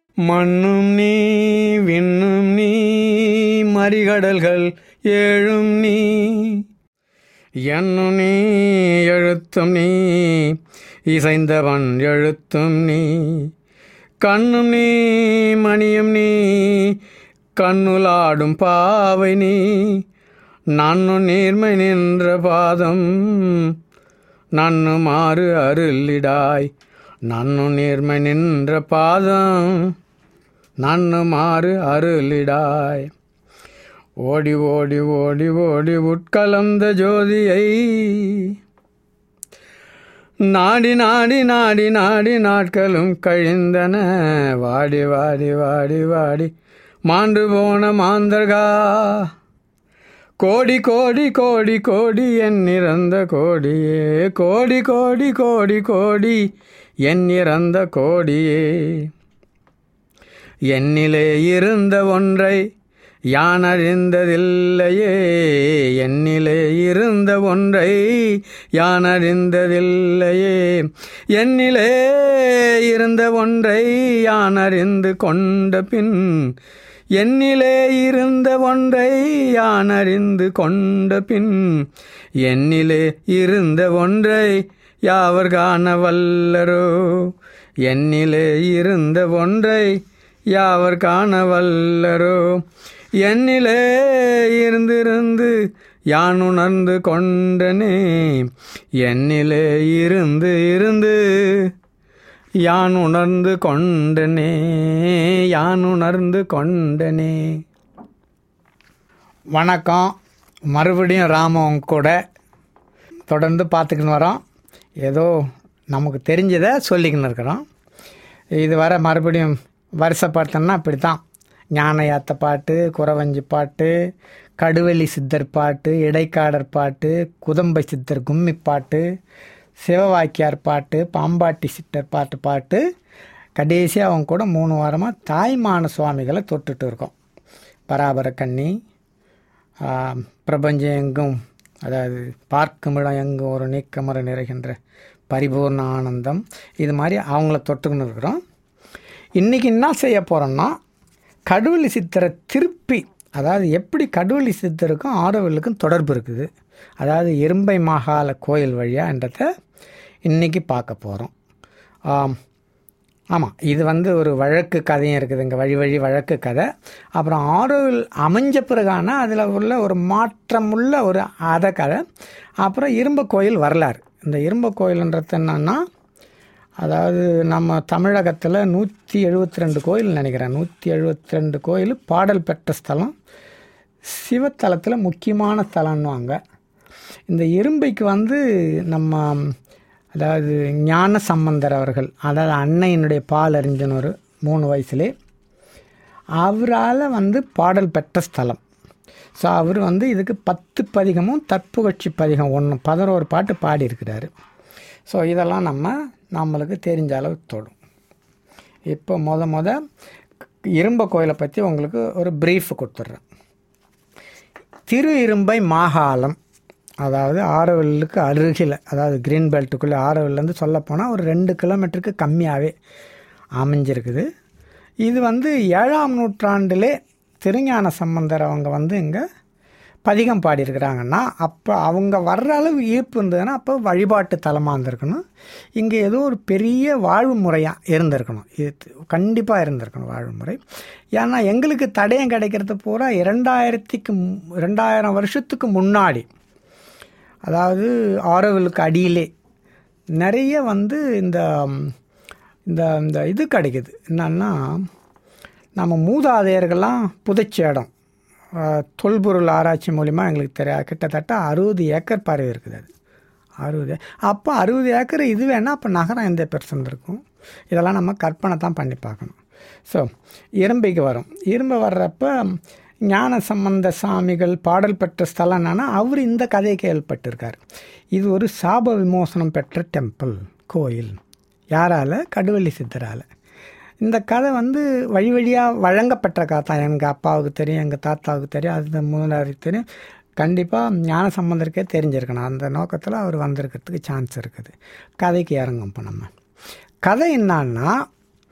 மண்ணும் நீ விண்ணும் நீ மறிகடல்கள் ஏழும் நீ என்னும் நீ எழுத்தும் நீ இசைந்தவன் எழுத்தும் நீ கண்ணும் நீ மணியும் நீ கண்ணுலாடும் பாவை நீ நன்னு நீர்மை நின்ற பாதம் நன்னு மாறு அருளிடாய் நன்னு நீர்மை நின்ற பாதம் நன்னு மாறு அருளிடாய் ஓடி ஓடி ஓடி ஓடி உட்கலந்த ஜோதியை நாடி நாடி நாடி நாடி நாட்களும் கழிந்தன வாடி வாடி வாடி வாடி மாண்டு போன மாந்தர்கா கோடி கோடி கோடி கோடி என் இறந்த கோடியே கோடி கோடி கோடி கோடி என் இறந்த கோடியே என்னிலே இருந்த ஒன்றை யான் அறிந்ததில்லையே என்னிலே இருந்த ஒன்றை யான் அறிந்ததில்லையே என்னிலே இருந்த ஒன்றை யான் அறிந்து கொண்ட பின் என்னிலே இருந்த ஒன்றை யான் அறிந்து கொண்ட பின் என்னிலே இருந்த ஒன்றை யாவர் காண வல்லரோ என்னிலே இருந்த ஒன்றை யாவர் காண வல்லரோ என்னிலே இருந்திருந்து யான் உணர்ந்து கொண்டனே என்னிலே இருந்து இருந்து யான் உணர்ந்து கொண்டனே யான் உணர்ந்து கொண்டனே வணக்கம் மறுபடியும் ராமம் கூட தொடர்ந்து பார்த்துக்கின்னு வரோம் ஏதோ நமக்கு தெரிஞ்சதை சொல்லிக்கின்னு இருக்கிறோம் இது வர மறுபடியும் வருஷப்படுத்தோம்னா அப்படி தான் ஞான யாத்த பாட்டு குறவஞ்சி பாட்டு கடுவெளி சித்தர் பாட்டு இடைக்காடர் பாட்டு குதம்பை சித்தர் கும்மி பாட்டு சிவவாக்கியார் பாட்டு பாம்பாட்டி சித்தர் பாட்டு பாட்டு கடைசியாக அவங்க கூட மூணு வாரமாக தாய்மான சுவாமிகளை தொட்டுட்டு இருக்கோம் பராபர கன்னி பிரபஞ்சம் எங்கும் அதாவது பார்க்கும் இடம் எங்கும் ஒரு நீக்கமுறை நிறைகின்ற பரிபூர்ண ஆனந்தம் இது மாதிரி அவங்கள தொட்டுக்கின்னு இருக்கிறோம் இன்றைக்கி என்ன செய்ய போகிறோம்னா கடுவெளி சித்தரை திருப்பி அதாவது எப்படி கடுவெளி சித்தருக்கும் ஆரோவிலுக்கும் தொடர்பு இருக்குது அதாவது எறும்பை மாகால கோயில் வழியான்றத இன்றைக்கி பார்க்க போகிறோம் ஆமாம் இது வந்து ஒரு வழக்கு கதையும் இருக்குது இங்கே வழி வழி வழக்கு கதை அப்புறம் ஆரோவில் அமைஞ்ச பிறகான அதில் உள்ள ஒரு மாற்றம் உள்ள ஒரு அத கதை அப்புறம் இரும்பு கோயில் வரலாறு இந்த இரும்பு கோயில்ன்றது என்னன்னா அதாவது நம்ம தமிழகத்தில் நூற்றி எழுபத்தி ரெண்டு கோயில் நினைக்கிறேன் நூற்றி எழுபத்தி ரெண்டு கோயில் பாடல் பெற்ற ஸ்தலம் சிவத்தலத்தில் முக்கியமான ஸ்தலம்னுவாங்க இந்த இரும்பைக்கு வந்து நம்ம அதாவது ஞான சம்பந்தர் அவர்கள் அதாவது அன்னையினுடைய பால் அறிஞ்சனவர் மூணு வயசுலே அவரால் வந்து பாடல் பெற்ற ஸ்தலம் ஸோ அவர் வந்து இதுக்கு பத்து பதிகமும் தற்புகட்சி பதிகம் ஒன்று பதினோரு பாட்டு பாடியிருக்கிறாரு ஸோ இதெல்லாம் நம்ம நம்மளுக்கு தெரிஞ்ச அளவு தொடும் இப்போ முத முத இரும்ப கோயிலை பற்றி உங்களுக்கு ஒரு ப்ரீஃப் கொடுத்துட்றேன் திரு இரும்பை மாகாளம் அதாவது ஆரோவிலுக்கு அருகில் அதாவது க்ரீன் பெல்ட்டுக்குள்ளே ஆரோவிலேருந்து சொல்லப்போனால் ஒரு ரெண்டு கிலோமீட்டருக்கு கம்மியாகவே அமைஞ்சிருக்குது இது வந்து ஏழாம் நூற்றாண்டிலே திருஞான சம்பந்தர் அவங்க வந்து இங்கே பதிகம் பாடியிருக்கிறாங்கன்னா அப்போ அவங்க வர்ற அளவு ஈர்ப்பு இருந்ததுன்னா அப்போ வழிபாட்டு தலமாக இருந்திருக்கணும் இங்கே ஏதோ ஒரு பெரிய வாழ்வு முறையாக இருந்திருக்கணும் இது கண்டிப்பாக இருந்திருக்கணும் வாழ்வு முறை ஏன்னா எங்களுக்கு தடயம் கிடைக்கிறது பூரா இரண்டாயிரத்திக்கு ரெண்டாயிரம் வருஷத்துக்கு முன்னாடி அதாவது ஆரோவிலுக்கு அடியிலே நிறைய வந்து இந்த இந்த இந்த இது கிடைக்குது என்னன்னா நம்ம மூதாதையர்கள்லாம் புதைச்ச இடம் தொல்பொருள் ஆராய்ச்சி மூலிமா எங்களுக்கு தெரிய கிட்டத்தட்ட அறுபது ஏக்கர் பறவை இருக்குது அது அறுபது அப்போ அறுபது ஏக்கர் இது வேணால் அப்போ நகரம் எந்த பெருசு இருக்கும் இதெல்லாம் நம்ம கற்பனை தான் பண்ணி பார்க்கணும் ஸோ இரும்பைக்கு வரும் இரும்பு வர்றப்ப ஞான சம்பந்த சாமிகள் பாடல் பெற்ற ஸ்தலம் என்னன்னா அவர் இந்த கதையை கேள்விப்பட்டிருக்கார் இது ஒரு சாப விமோசனம் பெற்ற டெம்பிள் கோயில் யாரால் கடுவெளி சித்தரால் இந்த கதை வந்து வழி வழியாக வழங்கப்பட்ட கதை தான் எங்கள் அப்பாவுக்கு தெரியும் எங்கள் தாத்தாவுக்கு தெரியும் அது முதலாருக்கு தெரியும் கண்டிப்பாக ஞான சம்பந்தருக்கே தெரிஞ்சிருக்கணும் அந்த நோக்கத்தில் அவர் வந்திருக்கிறதுக்கு சான்ஸ் இருக்குது கதைக்கு இறங்கும் இப்போ நம்ம கதை என்னான்னா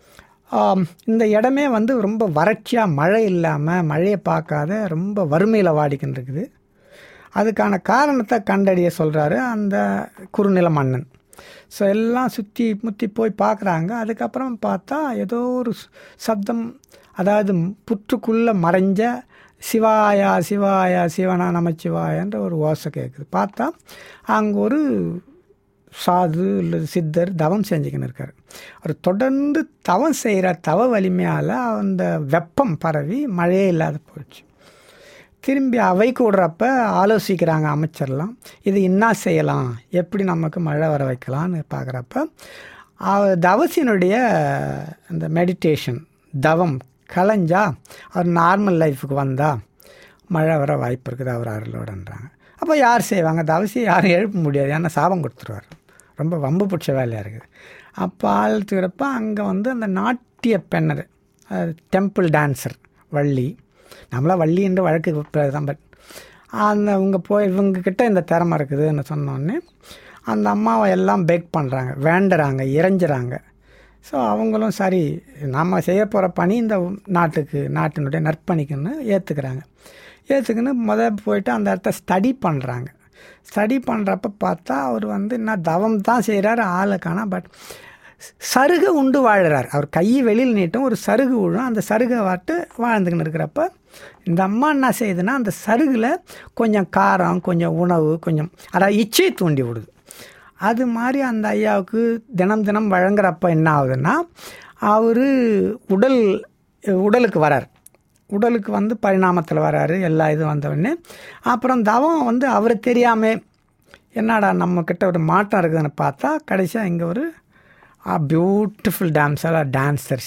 ஆம், இந்த இடமே வந்து ரொம்ப வறட்சியாக மழை இல்லாமல் மழையை பார்க்காத ரொம்ப வறுமையில் வாடிக்கின்னு இருக்குது அதுக்கான காரணத்தை கண்டறிய சொல்கிறாரு அந்த குறுநில மன்னன் ஸோ எல்லாம் சுற்றி முற்றி போய் பார்க்குறாங்க அதுக்கப்புறம் பார்த்தா ஏதோ ஒரு ச- சப்தம் அதாவது புற்றுக்குள்ளே மறைஞ்ச சிவாயா சிவாயா சிவனா நமச்சிவாயன்ற ஒரு ஓசை கேட்குது பார்த்தா அங்கே ஒரு சாது இல்லை சித்தர் தவம் செஞ்சுக்கின்னு இருக்கார் அவர் தொடர்ந்து தவம் செய்கிற தவ வலிமையால் அந்த வெப்பம் பரவி மழையே இல்லாத போயிடுச்சு திரும்பி அவை கூடுறப்ப ஆலோசிக்கிறாங்க அமைச்சர்லாம் இது என்ன செய்யலாம் எப்படி நமக்கு மழை வர வைக்கலான்னு பார்க்குறப்ப அவ தவசினுடைய அந்த மெடிடேஷன் தவம் கலைஞ்சா அவர் நார்மல் லைஃபுக்கு வந்தால் மழை வர வாய்ப்பு இருக்குது அவர் அருளோடன்றாங்க அப்போ யார் செய்வாங்க தவசி யாரும் எழுப்ப முடியாது ஏன்னா சாபம் கொடுத்துருவார் ரொம்ப வம்பு பிடிச்ச வேலையாக இருக்குது அப்போ ஆழ்த்துக்கிறப்ப அங்கே வந்து அந்த நாட்டிய பெண்ணர் டெம்பிள் டான்சர் வள்ளி நம்மளா வள்ளி என்று வழக்கு தான் பட் அந்த இவங்க போய் இவங்க கிட்ட இந்த திறமை இருக்குதுன்னு சொன்னோடனே அந்த அம்மாவை எல்லாம் பேக் பண்ணுறாங்க வேண்டுறாங்க இறைஞ்சுறாங்க ஸோ அவங்களும் சரி நம்ம செய்ய போகிற பணி இந்த நாட்டுக்கு நாட்டினுடைய நற்பணிக்குன்னு ஏற்றுக்கிறாங்க ஏற்றுக்குன்னு முத போயிட்டு அந்த இடத்த ஸ்டடி பண்ணுறாங்க ஸ்டடி பண்ணுறப்ப பார்த்தா அவர் வந்து என்ன தவம் தான் செய்கிறாரு ஆளுக்கான பட் சருகு உண்டு வாழுறார் அவர் கை வெளியில் நீட்டும் ஒரு சருகு விழும் அந்த சருகை வாட்டு வாழ்ந்துக்கின்னு இருக்கிறப்ப இந்த அம்மா என்ன செய்யுதுன்னா அந்த சருகில் கொஞ்சம் காரம் கொஞ்சம் உணவு கொஞ்சம் அதாவது இச்சை தூண்டி விடுது அது மாதிரி அந்த ஐயாவுக்கு தினம் தினம் வழங்குறப்ப என்ன ஆகுதுன்னா அவர் உடல் உடலுக்கு வரார் உடலுக்கு வந்து பரிணாமத்தில் வராரு எல்லா இதுவும் வந்தவுடனே அப்புறம் தவம் வந்து அவர் தெரியாமல் என்னடா நம்மக்கிட்ட ஒரு மாற்றம் இருக்குதுன்னு பார்த்தா கடைசியாக இங்கே ஒரு பியூட்டிஃபுல் டான்ஸர் டான்சர்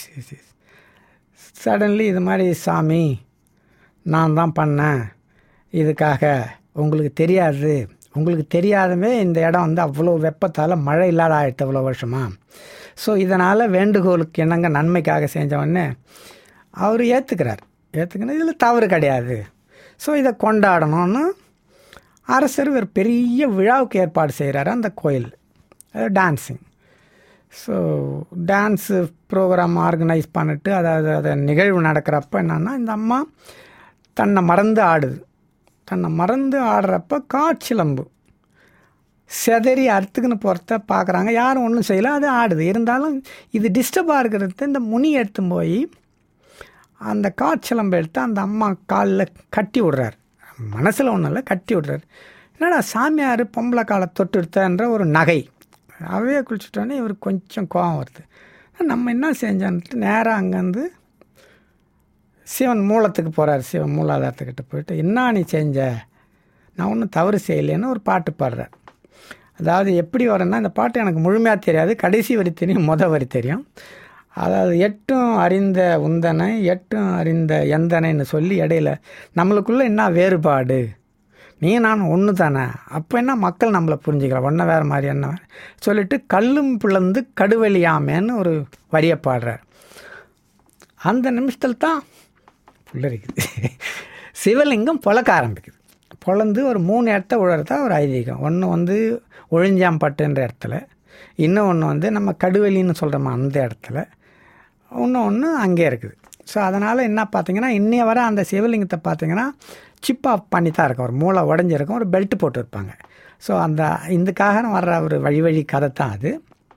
சடன்லி இது மாதிரி சாமி நான் தான் பண்ணேன் இதுக்காக உங்களுக்கு தெரியாது உங்களுக்கு தெரியாதமே இந்த இடம் வந்து அவ்வளோ வெப்பத்தால் மழை இல்லாத ஆயிடுத்து அவ்வளோ வருஷமா ஸோ இதனால் வேண்டுகோளுக்கு என்னங்க நன்மைக்காக செஞ்சவொடனே அவர் ஏற்றுக்கிறார் ஏற்றுக்கணும் இதில் தவறு கிடையாது ஸோ இதை கொண்டாடணும்னு அரசர் ஒரு பெரிய விழாவுக்கு ஏற்பாடு செய்கிறாரு அந்த கோயில் dancing so dance program organise பண்ணிட்டு அதாவது அதை நிகழ்வு நடக்கிறப்ப என்னென்னா இந்த அம்மா தன்னை மறந்து ஆடுது தன்னை மறந்து ஆடுறப்ப காட்சிலம்பு செதறி அறுத்துக்குன்னு போகிறத பார்க்குறாங்க யாரும் ஒன்றும் செய்யலை அது ஆடுது இருந்தாலும் இது டிஸ்டர்பாக இருக்கிறது இந்த முனி எடுத்து போய் அந்த காட்சிலம்பை எடுத்து அந்த அம்மா காலில் கட்டி விடுறார் மனசில் ஒன்றும் இல்லை கட்டி விடுறாரு என்னடா சாமியார் பொம்பளை காலை தொட்டு எடுத்தன்ற ஒரு நகை அவையே குளிச்சுட்டோன்னே இவருக்கு கொஞ்சம் கோபம் வருது நம்ம என்ன செஞ்சோன்ட்டு நேராக அங்கேருந்து சிவன் மூலத்துக்கு போகிறார் சிவன் மூலாதாரத்துக்கிட்ட போயிட்டு என்ன நீ செஞ்ச நான் ஒன்றும் தவறு செய்யலைன்னு ஒரு பாட்டு பாடுறார் அதாவது எப்படி வரேன்னா இந்த பாட்டு எனக்கு முழுமையாக தெரியாது கடைசி வரி தெரியும் முத வரி தெரியும் அதாவது எட்டும் அறிந்த உந்தனை எட்டும் அறிந்த எந்தனைன்னு சொல்லி இடையில நம்மளுக்குள்ள என்ன வேறுபாடு நீ நான் ஒன்று தானே அப்போ என்ன மக்கள் நம்மளை புரிஞ்சுக்கலாம் ஒன்றை வேறு மாதிரி என்ன சொல்லிட்டு கல்லும் பிளந்து கடுவெளியாமேன்னு ஒரு வரியை பாடுறார் அந்த நிமிஷத்தில் தான் புல்லரிக்குது சிவலிங்கம் பொழக்க ஆரம்பிக்குது பொழந்து ஒரு மூணு இடத்த உழறதா ஒரு ஐதீகம் ஒன்று வந்து ஒழிஞ்சாம்பட்டுன்ற இடத்துல இன்னும் ஒன்று வந்து நம்ம கடுவெளின்னு சொல்கிறோமா அந்த இடத்துல இன்னும் ஒன்று அங்கே இருக்குது ஸோ அதனால் என்ன பார்த்தீங்கன்னா இன்னைய வர அந்த சிவலிங்கத்தை பார்த்தீங்கன்னா சிப்பாக பண்ணி தான் இருக்கும் ஒரு மூளை உடஞ்சிருக்கும் ஒரு பெல்ட் போட்டு இருப்பாங்க ஸோ அந்த இதுக்காக வர்ற ஒரு வழி வழி கதை தான் அது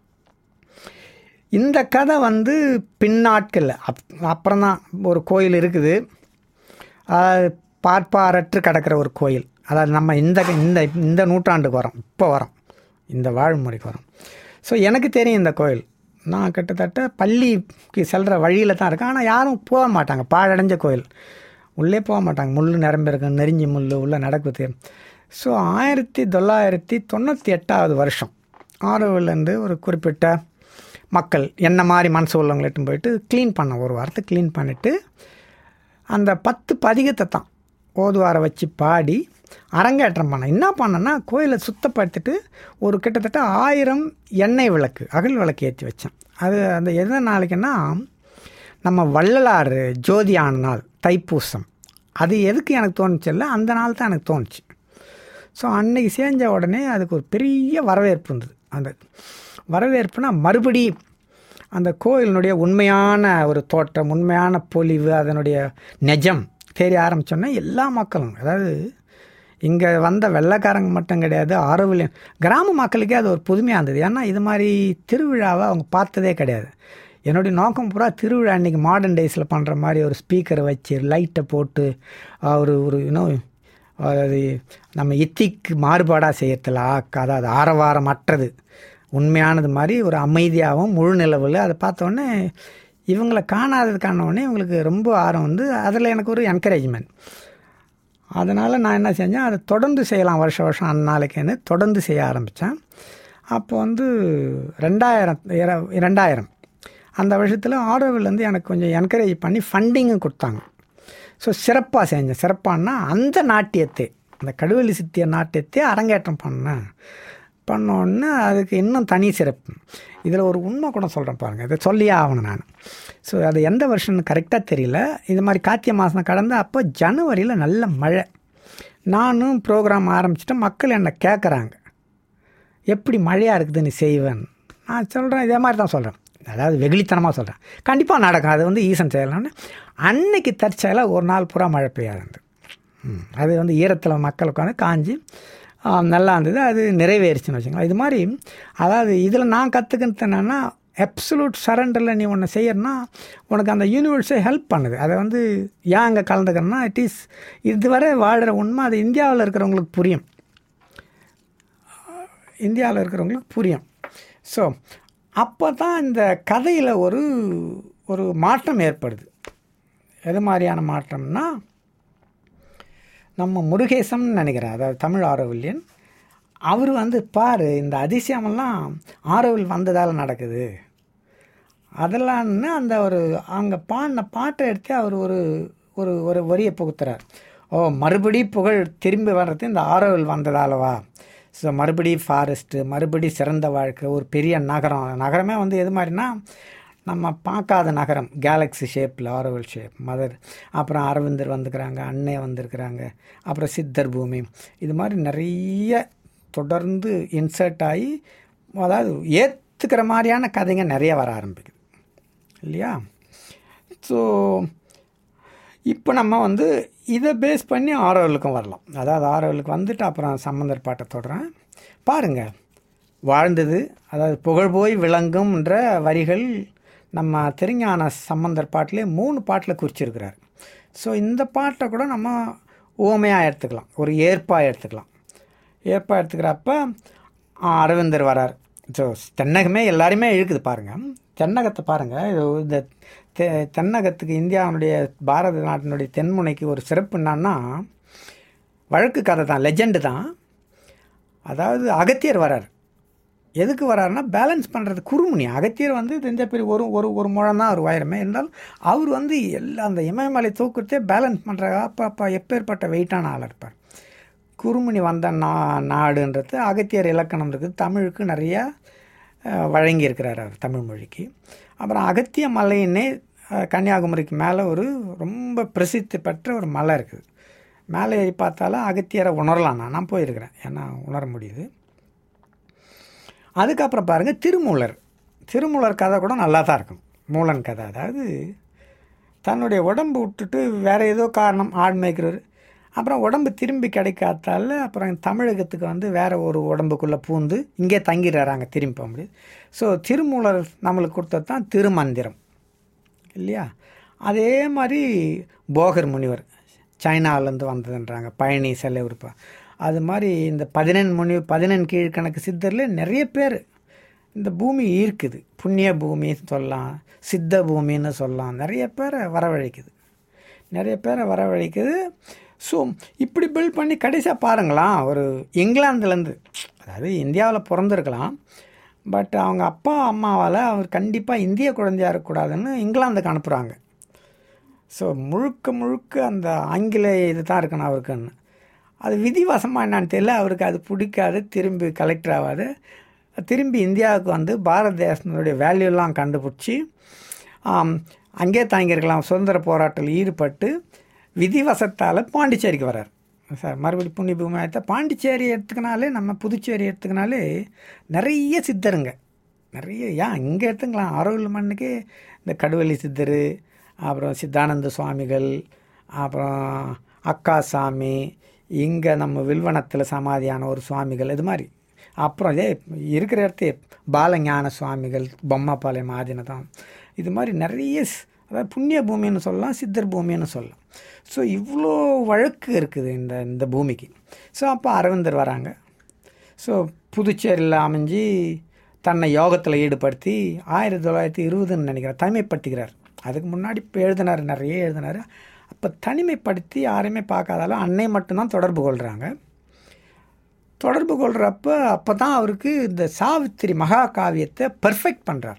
இந்த கதை வந்து பின்னாட்களில் அப் அப்புறம் தான் ஒரு கோயில் இருக்குது அதாவது பார்ப்பாரற்று கிடக்கிற ஒரு கோயில் அதாவது நம்ம இந்த இந்த இந்த நூற்றாண்டுக்கு வரோம் இப்போ வரோம் இந்த வாழ்முறைக்கு வரோம் ஸோ எனக்கு தெரியும் இந்த கோயில் நான் கிட்டத்தட்ட பள்ளிக்கு செல்கிற வழியில் தான் இருக்கேன் ஆனால் யாரும் போக மாட்டாங்க பாழடைஞ்ச கோயில் உள்ளே போக மாட்டாங்க முள் நிரம்பியிருக்கும் நெறிஞ்சி முள் உள்ளே நடக்குது ஸோ ஆயிரத்தி தொள்ளாயிரத்தி தொண்ணூற்றி எட்டாவது வருஷம் ஆரோவிலேருந்து ஒரு குறிப்பிட்ட மக்கள் என்ன மாதிரி மனசு உள்ளவங்களை எட்டும் போயிட்டு க்ளீன் பண்ண ஒரு வாரத்தை க்ளீன் பண்ணிவிட்டு அந்த பத்து பதிகத்தை தான் ஓதுவாரை வச்சு பாடி அரங்கேற்றம் பண்ணேன் என்ன பண்ணேன்னா கோயிலை சுத்தப்படுத்திட்டு ஒரு கிட்டத்தட்ட ஆயிரம் எண்ணெய் விளக்கு அகல் விளக்கு ஏற்றி வச்சேன் அது அந்த எந்த நாளைக்குன்னா நம்ம வள்ளலார் ஜோதியான நாள் தைப்பூசம் அது எதுக்கு எனக்கு தோணுச்சில்ல அந்த நாள் தான் எனக்கு தோணுச்சு ஸோ அன்னைக்கு செஞ்ச உடனே அதுக்கு ஒரு பெரிய வரவேற்பு இருந்தது அந்த வரவேற்புனா மறுபடி அந்த கோயிலினுடைய உண்மையான ஒரு தோற்றம் உண்மையான பொலிவு அதனுடைய நெஜம் தெரிய ஆரம்பித்தோன்னே எல்லா மக்களும் அதாவது இங்கே வந்த வெள்ளைக்காரங்க மட்டும் கிடையாது ஆரோவிலையும் கிராம மக்களுக்கே அது ஒரு புதுமையாக இருந்தது ஏன்னா இது மாதிரி திருவிழாவை அவங்க பார்த்ததே கிடையாது என்னுடைய நோக்கம் பூரா திருவிழா அன்றைக்கி மாடர்ன் டேஸில் பண்ணுற மாதிரி ஒரு ஸ்பீக்கரை வச்சு லைட்டை போட்டு ஒரு ஒரு இன்னும் அது நம்ம இத்திக்கு மாறுபாடாக செய்யறதில்ல அதாவது ஆரவாரம் அற்றது உண்மையானது மாதிரி ஒரு அமைதியாகவும் முழு நிலவில் அதை பார்த்தோன்னே இவங்களை காணாதது காணவுடனே இவங்களுக்கு ரொம்ப ஆர்வம் வந்து அதில் எனக்கு ஒரு என்கரேஜ்மெண்ட் அதனால் நான் என்ன செஞ்சேன் அதை தொடர்ந்து செய்யலாம் வருஷ வருஷம் அந்நாளைக்குன்னு தொடர்ந்து செய்ய ஆரம்பித்தேன் அப்போ வந்து ரெண்டாயிரம் ரெண்டாயிரம் அந்த வருஷத்தில் ஆரோவிலேருந்து எனக்கு கொஞ்சம் என்கரேஜ் பண்ணி ஃபண்டிங்கும் கொடுத்தாங்க ஸோ சிறப்பாக செஞ்சேன் சிறப்பானா அந்த நாட்டியத்தை அந்த கடுவெளி சித்திய நாட்டியத்தை அரங்கேற்றம் பண்ணேன் பண்ணோன்னு அதுக்கு இன்னும் தனி சிறப்பு இதில் ஒரு உண்மை கூட சொல்கிறேன் பாருங்கள் இதை சொல்லியே ஆகணும் நான் ஸோ அது எந்த வருஷம்னு கரெக்டாக தெரியல இது மாதிரி கார்த்திகை மாதம் கடந்து அப்போ ஜனவரியில் நல்ல மழை நானும் ப்ரோக்ராம் ஆரம்பிச்சுட்டு மக்கள் என்னை கேட்குறாங்க எப்படி மழையாக இருக்குது நீ செய்வேன் நான் சொல்கிறேன் இதே மாதிரி தான் சொல்கிறேன் அதாவது வெகுளித்தனமாக சொல்கிறேன் கண்டிப்பாக நடக்கும் அது வந்து ஈசன் செய்யலாம்னு அன்னைக்கு தற்செயலாக ஒரு நாள் பூரா மழை பெய்யாது அது வந்து ஈரத்தில் மக்கள் உட்காந்து காஞ்சி நல்லா இருந்தது அது நிறைவேறிச்சுன்னு வச்சுக்கலாம் இது மாதிரி அதாவது இதில் நான் கற்றுக்கினது என்னென்னா அப்சலூட் சரண்டரில் நீ ஒன்று செய்யறனா உனக்கு அந்த யூனிவர்ஸே ஹெல்ப் பண்ணுது அதை வந்து ஏன் அங்கே கலந்துக்கிறேன்னா இட் இஸ் இதுவரை வாழ்கிற உண்மை அது இந்தியாவில் இருக்கிறவங்களுக்கு புரியும் இந்தியாவில் இருக்கிறவங்களுக்கு புரியும் ஸோ அப்போ தான் இந்த கதையில் ஒரு ஒரு மாற்றம் ஏற்படுது எது மாதிரியான மாற்றம்னா நம்ம முருகேசம்னு நினைக்கிறேன் அதாவது தமிழ் ஆரோவில்யன் அவர் வந்து பாரு இந்த அதிசயமெல்லாம் ஆரோவில் வந்ததால் நடக்குது அதெல்லாம்னு அந்த ஒரு அங்கே பாடின பாட்டை எடுத்து அவர் ஒரு ஒரு ஒரு வரியை புகுத்துறார் ஓ மறுபடி புகழ் திரும்பி வர்றது இந்த ஆரோவில் வந்ததாலவா ஸோ மறுபடி ஃபாரஸ்ட்டு மறுபடி சிறந்த வாழ்க்கை ஒரு பெரிய நகரம் நகரமே வந்து எது மாதிரினா நம்ம பார்க்காத நகரம் கேலக்ஸி ஷேப்பில் ஆரோவல் ஷேப் மதர் அப்புறம் அரவிந்தர் வந்துக்கிறாங்க அன்னை வந்திருக்கிறாங்க அப்புறம் சித்தர் பூமி இது மாதிரி நிறைய தொடர்ந்து இன்சர்ட் ஆகி அதாவது ஏற்றுக்கிற மாதிரியான கதைங்க நிறைய வர ஆரம்பிக்குது இல்லையா ஸோ இப்போ நம்ம வந்து இதை பேஸ் பண்ணி ஆரோவலுக்கும் வரலாம் அதாவது ஆரோவலுக்கு வந்துட்டு அப்புறம் சம்பந்தர் பாட்டை தொடரேன் பாருங்கள் வாழ்ந்தது அதாவது புகழ் போய் விளங்கும்ன்ற வரிகள் நம்ம திருஞான சம்பந்தர் பாட்டிலே மூணு பாட்டில் குறிச்சிருக்கிறார் ஸோ இந்த பாட்டை கூட நம்ம ஓமையாக எடுத்துக்கலாம் ஒரு ஏற்பாக எடுத்துக்கலாம் ஏற்பாக எடுத்துக்கிறப்ப அரவிந்தர் வரார் ஸோ தென்னகமே எல்லாருமே இழுக்குது பாருங்கள் தென்னகத்தை பாருங்கள் இது இந்த தெ தென்னகத்துக்கு இந்தியாவுடைய பாரத நாட்டினுடைய தென்முனைக்கு ஒரு சிறப்பு என்னன்னா வழக்கு கதை தான் லெஜெண்டு தான் அதாவது அகத்தியர் வரார் எதுக்கு வராருன்னா பேலன்ஸ் பண்ணுறது குறுமுனி அகத்தியர் வந்து தெரிஞ்ச பெரிய ஒரு ஒரு ஒரு முழம் தான் அவர் உயரமே இருந்தாலும் அவர் வந்து எல்லா அந்த இமயமலை தூக்கத்தே பேலன்ஸ் பண்ணுற அப்போ அப்போ எப்பேற்பட்ட வெயிட்டான ஆள் இருப்பார் குறுமுனி வந்த நா நாடுன்றது அகத்தியர் இலக்கணம் இருக்குது தமிழுக்கு நிறையா வழங்கியிருக்கிறார் அவர் தமிழ் மொழிக்கு அப்புறம் அகத்திய மலைன்னே கன்னியாகுமரிக்கு மேலே ஒரு ரொம்ப பிரசித்தி பெற்ற ஒரு மலை இருக்குது மேலே ஏறி பார்த்தாலும் அகத்தியரை உணரலாம் நான் நான் போயிருக்கிறேன் ஏன்னா உணர முடியுது அதுக்கப்புறம் பாருங்கள் திருமூலர் திருமூலர் கதை கூட நல்லா தான் இருக்கும் மூலன் கதை அதாவது தன்னுடைய உடம்பு விட்டுட்டு வேறு ஏதோ காரணம் ஆடு மேய்க்கிறவர் அப்புறம் உடம்பு திரும்பி கிடைக்காதால அப்புறம் தமிழகத்துக்கு வந்து வேறு ஒரு உடம்புக்குள்ளே பூந்து இங்கே தங்கிடுறாங்க திரும்பி போக முடியுது ஸோ திருமூலர் நம்மளுக்கு கொடுத்தது தான் திருமந்திரம் இல்லையா அதே மாதிரி போகர் முனிவர் சைனாவிலேருந்து வந்ததுன்றாங்க பழனி சிலை உறுப்பா அது மாதிரி இந்த பதினெண் முனி பதினெண் கீழ்கணக்கு சித்தரில் நிறைய பேர் இந்த பூமி ஈர்க்குது புண்ணிய பூமின்னு சொல்லலாம் சித்த பூமின்னு சொல்லலாம் நிறைய பேரை வரவழைக்குது நிறைய பேரை வரவழைக்குது ஸோ இப்படி பில்ட் பண்ணி கடைசியாக பாருங்களாம் ஒரு இங்கிலாந்துலேருந்து அதாவது இந்தியாவில் பிறந்திருக்கலாம் பட் அவங்க அப்பா அம்மாவால் அவர் கண்டிப்பாக இந்திய குழந்தையாக இருக்கக்கூடாதுன்னு இங்கிலாந்துக்கு அனுப்புகிறாங்க ஸோ முழுக்க முழுக்க அந்த ஆங்கில இது தான் இருக்கணும் அவருக்குன்னு அது விதிவசமாக என்னான்னு தெரியல அவருக்கு அது பிடிக்காது திரும்பி கலெக்டர் ஆகாது திரும்பி இந்தியாவுக்கு வந்து பாரத தேசத்தினுடைய வேல்யூலாம் கண்டுபிடிச்சி அங்கே தாங்கியிருக்கலாம் சுதந்திர போராட்டத்தில் ஈடுபட்டு விதிவசத்தால் பாண்டிச்சேரிக்கு வரார் சார் மறுபடி புண்ணிய பூமி பாண்டிச்சேரி எடுத்துக்கினாலே நம்ம புதுச்சேரி எடுத்துக்கினாலே நிறைய சித்தருங்க நிறைய ஏன் இங்கே எடுத்துக்கலாம் ஆரோவில் மண்ணுக்கே இந்த கடுவெளி சித்தர் அப்புறம் சித்தானந்த சுவாமிகள் அப்புறம் அக்காசாமி இங்கே நம்ம வில்வனத்தில் சமாதியான ஒரு சுவாமிகள் இது மாதிரி அப்புறம் இதே இருக்கிற இடத்தே பாலஞான சுவாமிகள் பொம்மப்பாளையம் ஆதினதம் இது மாதிரி நிறைய ஸ்- அதாவது புண்ணிய பூமின்னு சொல்லலாம் சித்தர் பூமின்னு சொல்லலாம் ஸோ இவ்வளோ வழக்கு இருக்குது இந்த இந்த பூமிக்கு ஸோ அப்போ அரவிந்தர் வராங்க ஸோ புதுச்சேரியில் அமைஞ்சு தன்னை யோகத்தில் ஈடுபடுத்தி ஆயிரத்தி தொள்ளாயிரத்தி இருபதுன்னு நினைக்கிறேன் தனிமைப்படுத்திக்கிறார் அதுக்கு முன்னாடி இப்போ எழுதினார் நிறைய எழுதினார் அப்போ தனிமைப்படுத்தி யாரையுமே பார்க்காதாலும் அன்னை மட்டும்தான் தொடர்பு கொள்கிறாங்க தொடர்பு கொள்கிறப்ப அப்போ தான் அவருக்கு இந்த சாவித்திரி மகாகாவியத்தை பெர்ஃபெக்ட் பண்ணுறார்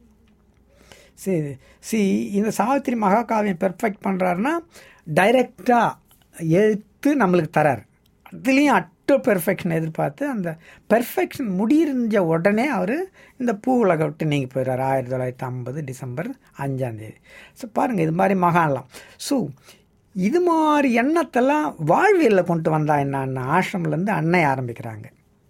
சரி சி இந்த சாவித்திரி மகாகாவியம் பெர்ஃபெக்ட் பண்ணுறாருன்னா டைரெக்டாக எழுத்து நம்மளுக்கு தரார் அதுலேயும் அட்டு பெர்ஃபெக்ஷன் எதிர்பார்த்து அந்த பெர்ஃபெக்ஷன் முடிஞ்ச உடனே அவர் இந்த பூ உலகை விட்டு நீங்கள் போயிடுறார் ஆயிரத்தி தொள்ளாயிரத்தி ஐம்பது டிசம்பர் அஞ்சாந்தேதி ஸோ பாருங்கள் இது மாதிரி மகான்லாம் ஸோ இது மாதிரி எண்ணத்தெல்லாம் வாழ்வியலில் கொண்டு வந்தா என்ன ஆசிரமிலேருந்து அன்னை ஆரம்பிக்கிறாங்க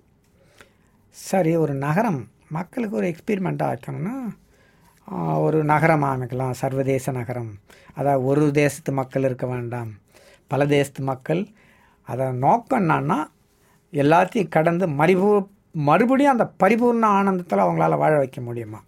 சரி ஒரு நகரம் மக்களுக்கு ஒரு எக்ஸ்பெரிமெண்ட்டாக வைக்கணும்னா ஆஹ், ஒரு நகரம் அமைக்கலாம் சர்வதேச நகரம் அதாவது ஒரு தேசத்து மக்கள் இருக்க வேண்டாம் பல தேசத்து மக்கள் அதை நோக்கம் என்னன்னா எல்லாத்தையும் கடந்து மறிபூ மறுபடியும் அந்த பரிபூர்ண ஆனந்தத்தில் அவங்களால வாழ வைக்க முடியுமா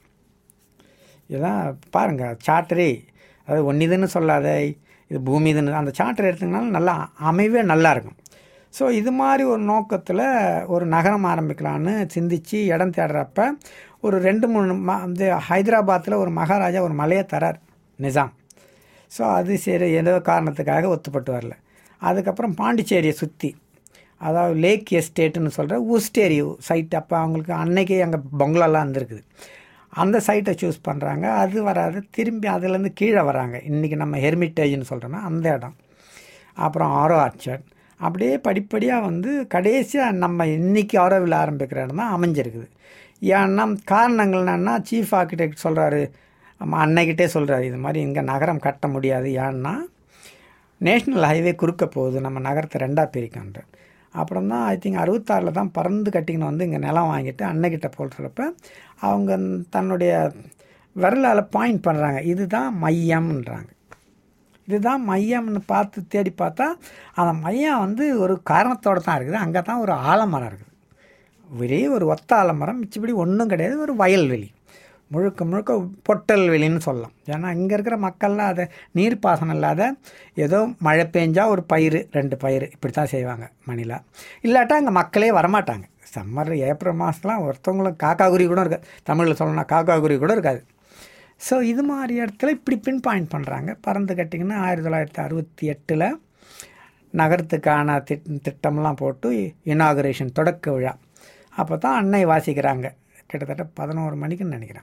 இதான் பாருங்கள் சார்ட்டரே அதாவது ஒன்னிதுன்னு சொல்லாத இது பூமி இதுன்னு அந்த சார்ட்டர் எடுத்திங்கனாலும் நல்லா அமைவே நல்லா இருக்கும் ஸோ இது மாதிரி ஒரு நோக்கத்தில் ஒரு நகரம் ஆரம்பிக்கலான்னு சிந்திச்சு இடம் தேடுறப்ப ஒரு ரெண்டு மூணு ம இந்த ஹைதராபாத்தில் ஒரு மகாராஜா ஒரு மலையை தரார் நிசாம் ஸோ அது சரி ஏதோ காரணத்துக்காக ஒத்துப்பட்டு வரல அதுக்கப்புறம் பாண்டிச்சேரியை சுற்றி அதாவது லேக் எஸ்டேட்டுன்னு சொல்கிற உஸ்டேரி சைட் அப்போ அவங்களுக்கு அன்னைக்கே அங்கே பங்களாலாம் இருந்திருக்குது அந்த சைட்டை சூஸ் பண்ணுறாங்க அது வராது திரும்பி அதுலேருந்து கீழே வராங்க இன்றைக்கி நம்ம ஹெர்மிட்டேஜ்னு சொல்கிறோன்னா அந்த இடம் அப்புறம் ஆரோ ஆர்ச்சர்ட் அப்படியே படிப்படியாக வந்து கடைசியாக நம்ம இன்னைக்கு ஆரோவில் ஆரம்பிக்கிற இடம் தான் அமைஞ்சிருக்குது ஏன்னா காரணங்கள் என்னன்னா சீஃப் ஆர்கிடெக்ட் சொல்கிறாரு நம்ம அன்னைக்கிட்டே சொல்கிறாரு இது மாதிரி இங்கே நகரம் கட்ட முடியாது ஏன்னா நேஷ்னல் ஹைவே குறுக்க போகுது நம்ம நகரத்தை ரெண்டாக பிரிக்கின்ற அப்புறம் தான் ஐ திங்க் அறுபத்தாறில் தான் பறந்து கட்டிங்கன்னு வந்து இங்கே நிலம் வாங்கிட்டு அன்னைக்கிட்ட போடுறப்ப அவங்க தன்னுடைய விரலால் பாயிண்ட் பண்ணுறாங்க இதுதான் மையம்ன்றாங்க இதுதான் மையம்னு பார்த்து தேடி பார்த்தா அந்த மையம் வந்து ஒரு காரணத்தோடு தான் இருக்குது அங்கே தான் ஒரு ஆலமரம் இருக்குது ஒரே ஒரு ஒத்த ஆலமரம் மிச்சபடி ஒன்றும் கிடையாது ஒரு வயல்வெளி முழுக்க முழுக்க பொட்டல் வெளின்னு சொல்லலாம் ஏன்னா இங்கே இருக்கிற மக்கள்லாம் அதை நீர்ப்பாசனம் இல்லாத ஏதோ மழை பெஞ்சா ஒரு பயிர் ரெண்டு பயிர் இப்படி தான் செய்வாங்க மணிலா இல்லாட்டா அங்கே மக்களே வரமாட்டாங்க சம்மர் ஏப்ரல் மாதத்துலாம் ஒருத்தவங்களும் காக்காகுருவி கூட இருக்காது தமிழில் சொல்லணும்னா காக்காகுருவி கூட இருக்காது ஸோ இது மாதிரி இடத்துல இப்படி பின் பாயிண்ட் பண்ணுறாங்க பறந்து கட்டிங்கன்னா ஆயிரத்தி தொள்ளாயிரத்தி அறுபத்தி எட்டில் நகரத்துக்கான திட் திட்டம்லாம் போட்டு இனாகுரேஷன் தொடக்க விழா அப்போ தான் அன்னை வாசிக்கிறாங்க கிட்டத்தட்ட பதினோரு மணிக்குன்னு நினைக்கிறேன்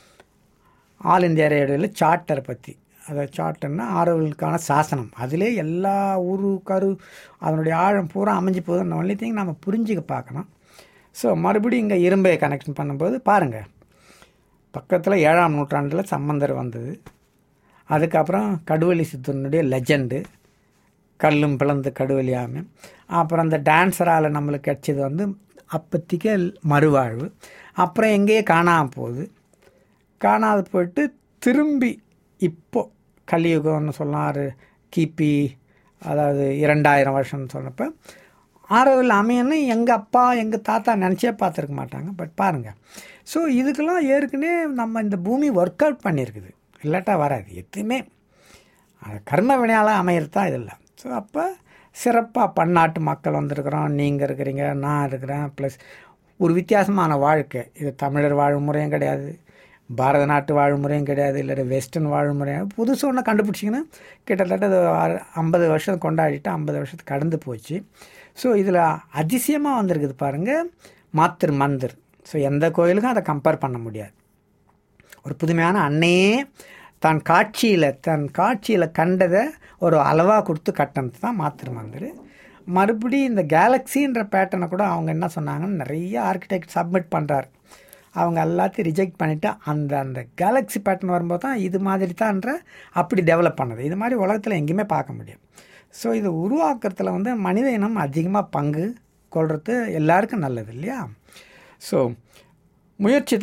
ஆல் இந்தியா ரேடியோவில் சார்ட்டரை பற்றி அதை சார்ட்டர்னா ஆரோவிலுக்கான சாசனம் அதிலே எல்லா ஊரு கரு அதனுடைய ஆழம் பூரா அமைஞ்சு போகுதுன்னு ஒன்லி திங் நம்ம புரிஞ்சுக்க பார்க்கணும் ஸோ மறுபடியும் இங்கே இரும்பை கனெக்ஷன் பண்ணும்போது பாருங்கள் பக்கத்தில் ஏழாம் நூற்றாண்டில் சம்பந்தர் வந்தது அதுக்கப்புறம் கடுவெளி சித்தனுடைய லெஜண்டு கல்லும் பிளந்து கடுவெளி ஆமை அப்புறம் அந்த டான்ஸரால் நம்மளுக்கு கிடச்சது வந்து அப்போத்திக்க மறுவாழ்வு அப்புறம் எங்கேயே காணாமல் போகுது காணாது போயிட்டு திரும்பி இப்போ கலியுகம்னு சொல்லலாம் ஒரு கிபி அதாவது இரண்டாயிரம் வருஷம்னு சொன்னப்போ ஆரோவில் அமையன்னு எங்கள் அப்பா எங்கள் தாத்தா நினச்சே பார்த்துருக்க மாட்டாங்க பட் பாருங்கள் ஸோ இதுக்கெல்லாம் ஏற்கனவே நம்ம இந்த பூமி ஒர்க் அவுட் பண்ணியிருக்குது இல்லாட்டா வராது எதுவுமே அது கர்ம வினையால் அமையிறது தான் இதில் ஸோ அப்போ சிறப்பாக பன்னாட்டு மக்கள் வந்திருக்கிறோம் நீங்கள் இருக்கிறீங்க நான் இருக்கிறேன் ப்ளஸ் ஒரு வித்தியாசமான வாழ்க்கை இது தமிழர் வாழ்முறையும் கிடையாது பாரத நாட்டு வாழ்முறையும் கிடையாது இல்லை வெஸ்டர்ன் வாழ்முறையும் புதுசு ஒன்று கண்டுபிடிச்சிங்கன்னா கிட்டத்தட்ட இது ஆறு- ஐம்பது வருஷம் கொண்டாடிட்டு ஐம்பது வருஷத்துக்கு கடந்து போச்சு ஸோ இதில் அதிசயமாக வந்திருக்குது பாருங்கள் மாத்திரு மந்திர் ஸோ எந்த கோயிலுக்கும் அதை கம்பேர் பண்ண முடியாது ஒரு புதுமையான அன்னையே தான் காட்சியில் தன் காட்சியில் கண்டதை ஒரு அளவாக கொடுத்து கட்டினது தான் மாத்திரு மந்திர் மறுபடியும் இந்த கேலக்ஸின்ற பேட்டர்னை கூட அவங்க என்ன சொன்னாங்கன்னு நிறைய ஆர்கிடெக்ட் சப்மிட் பண்ணுறாரு அவங்க எல்லாத்தையும் ரிஜெக்ட் பண்ணிவிட்டு அந்த அந்த கேலக்ஸி பேட்டர்ன் வரும்போது தான் இது மாதிரி தான்ற அப்படி டெவலப் பண்ணது இது மாதிரி உலகத்தில் எங்கேயுமே பார்க்க முடியும் ஸோ இது உருவாக்குறதுல வந்து மனித இனம் அதிகமாக பங்கு கொள்வது எல்லாருக்கும் நல்லது இல்லையா ஸோ முயற்சி தான்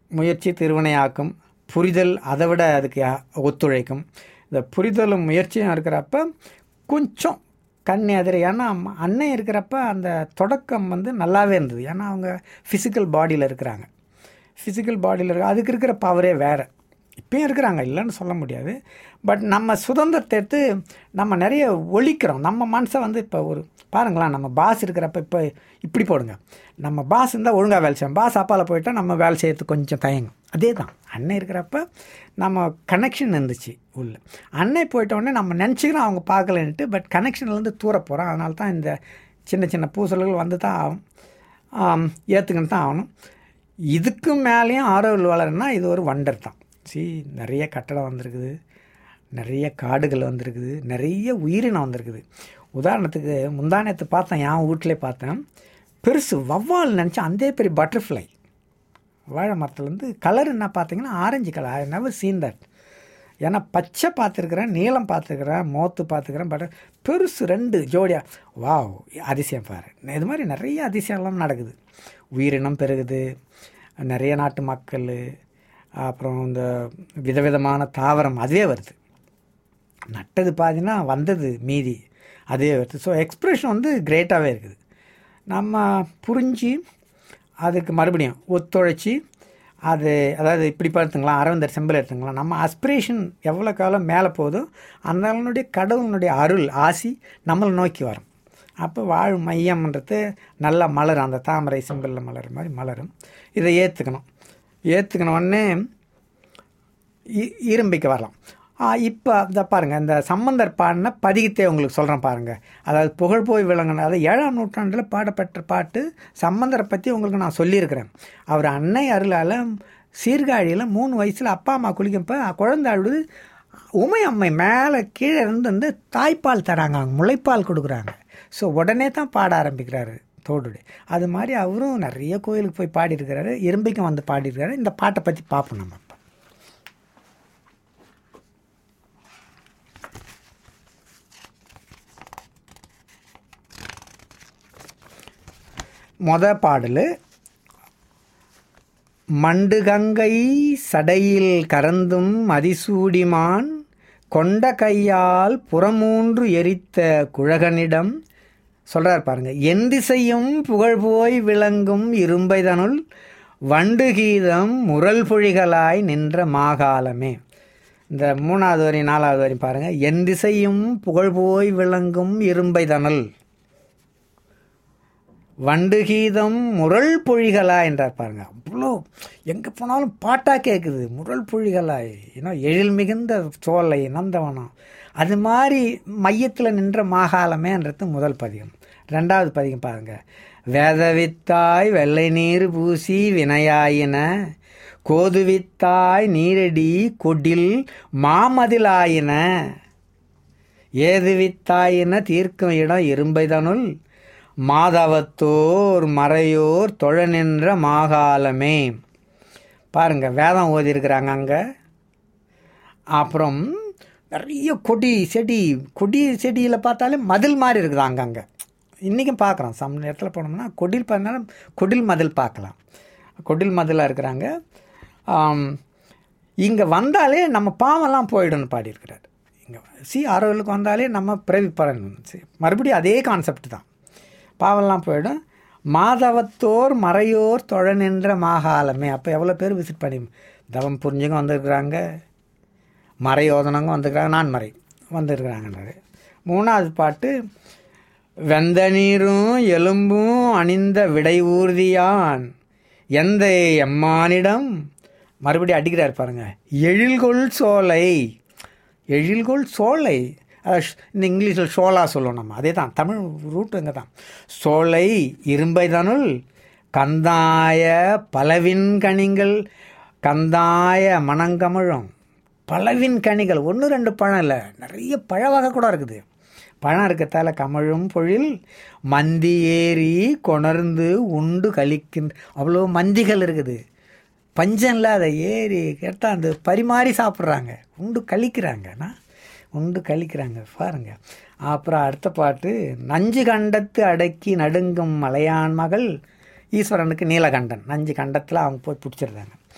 முயற்சி திருவினையாக்கும் புரிதல் அதை விட அதுக்கு ஒத்துழைக்கும் இந்த புரிதலும் முயற்சியும் இருக்கிறப்ப கொஞ்சம் கண் எதிர ஏன்னா அம்மா- அண்ணன் இருக்கிறப்ப அந்த தொடக்கம் வந்து நல்லாவே இருந்தது ஏன்னா அவங்க ஃபிசிக்கல் பாடியில் இருக்கிறாங்க ஃபிசிக்கல் பாடியில் இருக்க அதுக்கு இருக்கிற பவரே வேறு இப்பயும் இருக்கிறாங்க இல்லைன்னு சொல்ல முடியாது பட் நம்ம சுதந்திரத்தை எடுத்து நம்ம நிறைய ஒழிக்கிறோம் நம்ம மனசை வந்து இப்போ ஒரு பாருங்களேன் நம்ம பாஸ் இருக்கிறப்ப இப்போ இப்படி போடுங்க நம்ம பாஸ் இருந்தால் ஒழுங்காக வேலை செய்வோம் பாஸ் அப்பாவில் போயிட்டால் நம்ம வேலை செய்யறதுக்கு கொஞ்சம் தயங்கும் அதே தான் அண்ணன் இருக்கிறப்ப நம்ம கனெக்ஷன் இருந்துச்சு உள்ள அண்ணன் போயிட்ட உடனே நம்ம நினச்சிக்கிறோம் அவங்க பார்க்கலன்ட்டு பட் கனெக்ஷன்லேருந்து தூர போகிறோம் அதனால தான் இந்த சின்ன சின்ன பூசல்கள் வந்து தான் ஆகும் ஏற்றுக்கணும் தான் ஆகணும் இதுக்கு மேலேயும் ஆரோவில் வளருன்னா இது ஒரு வண்டர் தான் சி நிறைய கட்டடம் வந்திருக்குது நிறைய காடுகள் வந்திருக்குது நிறைய உயிரினம் வந்திருக்குது உதாரணத்துக்கு முந்தானத்து பார்த்தேன் என் வீட்டிலே பார்த்தேன் பெருசு வவ்வால் நினச்சா அந்த பெரிய பட்டர்ஃப்ளை வாழை மரத்துலேருந்து கலர் என்ன பார்த்தீங்கன்னா orange colour I never seen that ஏன்னா பச்சை பார்த்துருக்குறேன் நீலம் பார்த்துருக்குறேன் மோத்து பார்த்துக்கிறேன் பட் பெருசு ரெண்டு ஜோடியா வாவ் அதிசயம் பாரு இது மாதிரி நிறைய அதிசயம்லாம் நடக்குது உயிரினம் பெருகுது நிறைய நாட்டு மக்கள் அப்புறம் இந்த விதவிதமான தாவரம் அதுவே வருது நட்டது பாதினா வந்தது மீதி அதுவே வருது ஸோ எக்ஸ்ப்ரெஷன் வந்து கிரேட்டாகவே இருக்குது நம்ம புரிஞ்சு அதுக்கு மறுபடியும் ஒத்துழைச்சி அது அதாவது இப்படி பார்த்துங்களா அரவிந்தர் செம்பில் எடுத்துங்களா நம்ம அஸ்பிரேஷன் எவ்வளோ காலம் மேலே போதோ அந்த அளவுடைய கடவுளுடைய அருள் ஆசி நம்மளை நோக்கி வரும் அப்போ வாழ் மையம்ன்றது நல்லா மலரும் அந்த தாமரை செம்பலில் மலர் மாதிரி மலரும் இதை ஏற்றுக்கணும் ஏற்றுக்கணும் உடனே இ- இரும்பிக்க வரலாம் இப்போ இந்த பாருங்கள் இந்த சம்பந்தர் பாடின பதிகத்தை உங்களுக்கு சொல்கிறேன் பாருங்கள் அதாவது புகழ் போய் விளங்கின அதாவது ஏழாம் நூற்றாண்டில் பாடப்பட்ட பாட்டு சம்பந்தரை பற்றி உங்களுக்கு நான் சொல்லியிருக்கிறேன் அவர் அன்னை அருளால் சீர்காழியில் மூணு வயசில் அப்பா அம்மா குளிக்கப்போ குழந்தை அழுது உமை அம்மை மேலே கீழே இருந்து வந்து தாய்ப்பால் தராங்க அவங்க முளைப்பால் கொடுக்குறாங்க ஸோ உடனே தான் பாட ஆரம்பிக்கிறாரு தோடுடைய அது மாதிரி அவரும் நிறைய கோயிலுக்கு போய் பாடியிருக்கிறாரு இரும்பிக்கும் வந்து பாடியிருக்காரு இந்த பாட்டை பற்றி பார்ப்போம் நம்ம இப்ப. மொத பாடல் மண்டுகங்கை சடையில் கறந்தும் மதிசூடிமான் கொண்ட கையால் புறமூன்று எரித்த குழகனிடம் சொல்றார் பாருங்க என் திசையும் புகழ் போய் விளங்கும் இரும்பைதனுள் வண்டு கீதம் முரல் பொழிகளாய் நின்ற மாகாலமே இந்த மூணாவது வரி நாலாவது வரி பாருங்க என் திசையும் புகழ் போய் விளங்கும் இரும்பைதனுள் வண்டு கீதம் முரள் பொழிகளா என்றார் பாருங்க அவ்வளோ எங்கே போனாலும் பாட்டாக கேட்குது முரள் பொழிகளாய் ஏன்னா எழில் மிகுந்த சோலை நந்தவனம் அது மாதிரி மையத்தில் நின்ற மாகாளமேன்றது முதல் பதிகம் ரெண்டாவது பதிகம் பாருங்க வேதவித்தாய் வெள்ளை நீர் பூசி வினையாயின கோதுவித்தாய் நீரடி கொடில் மாமதிலாயின ஏதுவித்தாயின தீர்க்கும் இடம் இரும்பைதனுள் மாதவத்தோர் மறையோர் தொழ நின்ற மாகாலமே பாருங்க வேதம் ஓதியிருக்கிறாங்க அங்கே அப்புறம் நிறைய கொடி செடி கொடி செடியில் பார்த்தாலே மதில் மாதிரி இருக்குது அங்கங்கே இன்றைக்கும் பார்க்குறோம் சம் இடத்துல போனோம்னா கொடில் பார்த்தாலும் கொடில் மதில் பார்க்கலாம் கொடில் மதிலாக இருக்கிறாங்க இங்கே வந்தாலே நம்ம பாவம்லாம் போயிடும்னு பாடியிருக்கிறார் இங்கே சி ஆரோவிலுக்கு வந்தாலே நம்ம பிறவி பலன் சி- மறுபடியும் அதே கான்செப்ட் தான் பாவம்லாம் போயிடும் மாதவத்தோர் மறையோர் தொழ நின்ற மாகாலமே அப்போ எவ்வளோ பேர் விசிட் பண்ணி தவம் புரிஞ்சுங்க வந்திருக்கிறாங்க மறையோதனங்க வந்திருக்கிறாங்க நான் மறை வந்திருக்கிறாங்கன்றாரு மூணாவது பாட்டு வெந்த நீரும் எலும்பும் அணிந்த விடை ஊர்தியான் எந்த எம்மானிடம் மறுபடியும் அடிக்கிறார் பாருங்க எழில்கொள் சோலை எழில்கொள் சோலை அஹ் ஷ்- இந்த இங்கிலீஷில் சோலா சொல்லுவோம் நம்ம அதே தான் தமிழ் ரூட் இங்கே தான் சோலை இரும்பைதனுள் கந்தாய பலவின் கனிகள் கந்தாய மணங்கமிழும் பலவின் கனிகள் ஒன்று ரெண்டு பழம் இல்லை நிறைய பழ வகை கூட இருக்குது பழம் இருக்கத்தால கமழும் பொழில் மந்தி ஏறி கொணர்ந்து உண்டு கழிக்கின்ற அவ்வளோ மந்திகள் இருக்குது பஞ்சம் இல்லாத ஏறி கேட்டால் அந்த பரிமாறி சாப்பிட்றாங்க உண்டு கழிக்கிறாங்கண்ணா உண்டு கழிக்கிறாங்க பாருங்க அப்புறம் அடுத்த பாட்டு நஞ்சு கண்டத்து அடக்கி நடுங்கும் மலையான் மகள் ஈஸ்வரனுக்கு நீலகண்டன் நஞ்சு கண்டத்தில் அவங்க போய் பிடிச்சிடுறாங்க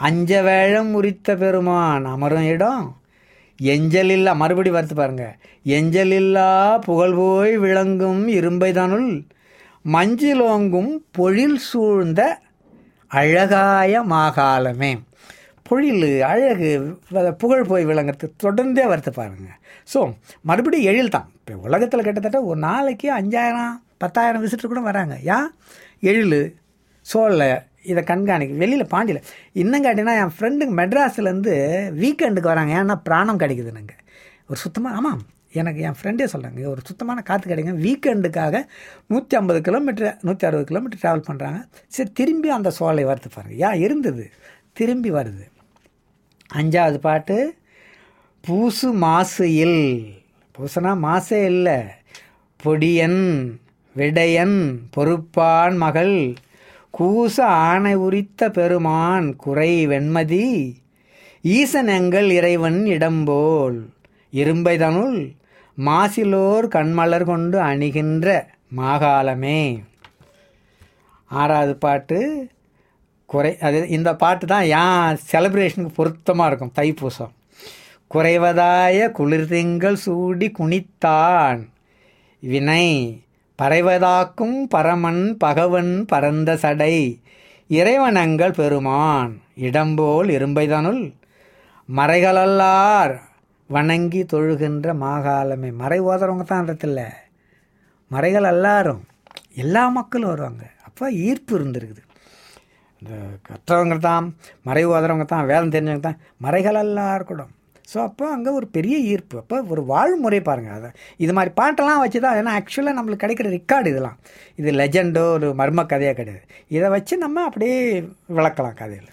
அஞ்ச வேழம் உரித்த பெருமான் அமரும் இடம் எஞ்சலில்லா மறுபடி வருத்து பாருங்க எஞ்சலில்லா புகழ் போய் விளங்கும் இரும்பைதனுள் மஞ்சிலோங்கும் பொழில் சூழ்ந்த அழகாய மாகாலமே பொழில் அழகு வ- புகழ் போய் விளங்குறது தொடர்ந்தே வருத்து பாருங்க ஸோ மறுபடியும் எழில் தான் இப்போ உலகத்தில் கிட்டத்தட்ட ஒரு நாளைக்கு அஞ்சாயிரம் பத்தாயிரம் விசிட்டர் கூட வராங்க ஏன் எழில் சோழில் இதை கண்காணிக்க வெளியில் பாண்டியில் இன்னும் கேட்டிங்கன்னா என் ஃப்ரெண்டுங்க மெட்ராஸ்லேருந்து வீக்கெண்டுக்கு வராங்க ஏன்னா பிராணம் கிடைக்குதுனுங்க ஒரு சுத்தமாக ஆமாம் எனக்கு என் ஃப்ரெண்டே சொல்கிறாங்க ஒரு சுத்தமான காற்று கிடைக்கும் வீக்கெண்டுக்காக நூற்றி ஐம்பது கிலோமீட்டர் நூற்றி அறுபது கிலோமீட்டர் ட்ராவல் பண்ணுறாங்க சரி திரும்பி அந்த சோலை வருது பாருங்க ஏன் இருந்தது திரும்பி வருது அஞ்சாவது பாட்டு பூசு மாசு இல் பூசுனா மாசே இல்லை பொடியன் விடையன் பொறுப்பான் மகள் கூச ஆணை உரித்த பெருமான் குறை வெண்மதி ஈசன் எங்கள் இறைவன் இடம்போல் இரும்பைதனுள் மாசிலோர் கண்மலர் கொண்டு அணிகின்ற மாகாளமே ஆறாவது பாட்டு குறை அது இந்த பாட்டு தான் ஏன் செலிப்ரேஷனுக்கு பொருத்தமாக இருக்கும் தைப்பூசம் குறைவதாய குளிர்திங்கள் சூடி குனித்தான் வினை பறைவதாக்கும் பரமன் பகவன் பரந்த சடை இறைவனங்கள் பெருமான் இடம்போல் இரும்பைதனுள் மறைகளல்லார் வணங்கி தொழுகின்ற மாகாளமே மறை ஓதுறவங்க தான் இடத்துல மறைகள் எல்லாரும் எல்லா மக்களும் வருவாங்க அப்போ ஈர்ப்பு இருந்திருக்குது இந்த கற்றவங்க தான் மறை ஓதுறவங்க தான் வேதம் தெரிஞ்சவங்க தான் மறைகள் எல்லாரும் கூட ஸோ அப்போ அங்கே ஒரு பெரிய ஈர்ப்பு அப்போ ஒரு வாழ்முறை பாருங்கள் அதை இது மாதிரி பாட்டெல்லாம் வச்சு தான் ஏன்னா ஆக்சுவலாக நம்மளுக்கு கிடைக்கிற ரெக்கார்டு இதெல்லாம் இது லெஜெண்டோ ஒரு மர்ம கதையாக கிடையாது இதை வச்சு நம்ம அப்படியே விளக்கலாம் கதையில்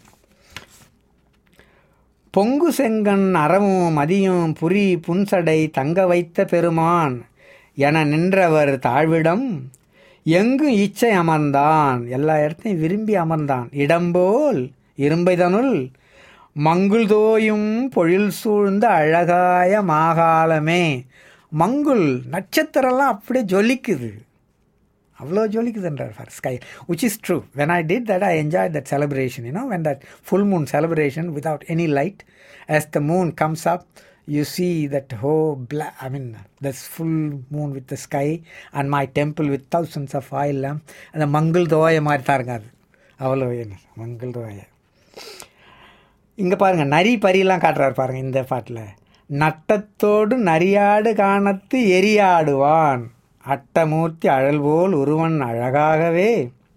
பொங்கு செங்கன் அறவும் மதியும் புரி புன்சடை தங்க வைத்த பெருமான் என நின்றவர் தாழ்விடம் எங்கும் இச்சை அமர்ந்தான் எல்லா இடத்தையும் விரும்பி அமர்ந்தான் இடம்போல் இரும்பைதனுள் மங்குள் தோயும் பொழில் சூழ்ந்த அழகாய மாகாளமே மங்குள் நட்சத்திரம்லாம் அப்படியே ஜொலிக்குது அவ்வளோ ஜொலிக்குதுன்றார் far sky which is true when I did that I enjoy that celebration you know when that full moon celebration without any light as the moon comes up you see that whole black i mean this full moon with the sky and my temple with thousands of oil lamp அந்த மங்கள் தோய மாதிரி தான் இருக்காது அவ்வளோ என்ன மங்கள் தோய இங்கே பாருங்க நரி பரியெல்லாம் காட்டுறாரு பாருங்க இந்த பாட்டில் நட்டத்தோடு நரியாடு காணத்து எரியாடுவான் அட்டமூர்த்தி அழல் போல் ஒருவன் அழகாகவே